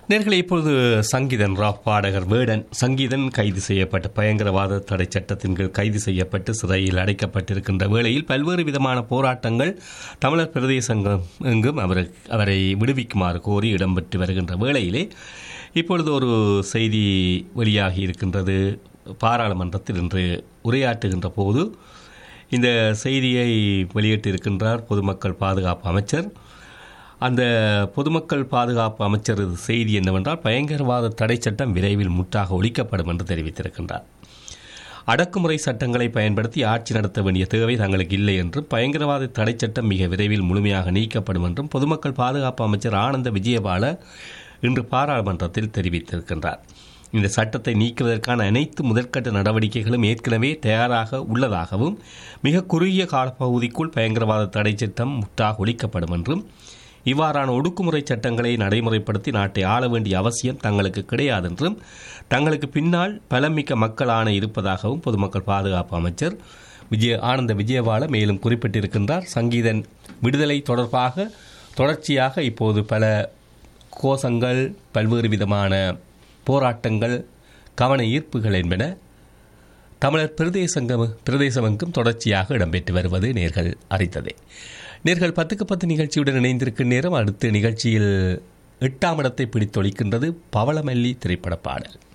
நேர்களை இப்பொழுது சங்கீதன் ராப் பாடகர் வேடன் சங்கீதன் கைது செய்யப்பட்டு பயங்கரவாத தடை சட்டத்தின் கீழ் கைது செய்யப்பட்டு சிறையில் அடைக்கப்பட்டிருக்கின்ற வேளையில் பல்வேறு விதமான போராட்டங்கள் தமிழர் பிரதேசங்கள் எங்கும் அவர் அவரை விடுவிக்குமாறு கோரி இடம்பெற்று வருகின்ற வேளையிலே இப்பொழுது ஒரு செய்தி வெளியாகி இருக்கின்றது பாராளுமன்றத்தில் இன்று உரையாற்றுகின்ற போது இந்த செய்தியை வெளியிட்டிருக்கின்றார் பொதுமக்கள் பாதுகாப்பு அமைச்சர் அந்த பொதுமக்கள் பாதுகாப்பு அமைச்சர் செய்தி என்னவென்றால் பயங்கரவாத தடை சட்டம் விரைவில் முற்றாக ஒழிக்கப்படும் என்று தெரிவித்திருக்கின்றார் அடக்குமுறை சட்டங்களை பயன்படுத்தி ஆட்சி நடத்த வேண்டிய தேவை தங்களுக்கு இல்லை என்றும் பயங்கரவாத தடை சட்டம் மிக விரைவில் முழுமையாக நீக்கப்படும் என்றும் பொதுமக்கள் பாதுகாப்பு அமைச்சர் ஆனந்த விஜயபால இன்று பாராளுமன்றத்தில் தெரிவித்திருக்கின்றார் இந்த சட்டத்தை நீக்குவதற்கான அனைத்து முதற்கட்ட நடவடிக்கைகளும் ஏற்கனவே தயாராக உள்ளதாகவும் மிக குறுகிய காலப்பகுதிக்குள் பயங்கரவாத தடை சட்டம் முற்றாக ஒழிக்கப்படும் என்றும் இவ்வாறான ஒடுக்குமுறை சட்டங்களை நடைமுறைப்படுத்தி நாட்டை ஆள வேண்டிய அவசியம் தங்களுக்கு கிடையாது என்றும் தங்களுக்கு பின்னால் பலமிக்க மக்கள் ஆணை இருப்பதாகவும் பொதுமக்கள் பாதுகாப்பு அமைச்சர் விஜய ஆனந்த விஜயபால மேலும் குறிப்பிட்டிருக்கின்றார் சங்கீதன் விடுதலை தொடர்பாக தொடர்ச்சியாக இப்போது பல கோஷங்கள் பல்வேறு விதமான போராட்டங்கள் கவன ஈர்ப்புகள் என்பன தமிழர் பிரதேசங்கம் பிரதேசமெங்கும் தொடர்ச்சியாக இடம்பெற்று வருவது நேர்கள் அறிந்ததே நேர்கள் பத்துக்கு பத்து நிகழ்ச்சியுடன் இணைந்திருக்கும் நேரம் அடுத்த நிகழ்ச்சியில் எட்டாம் இடத்தை பிடித்தொழிக்கின்றது பவளமல்லி திரைப்பட பாடல்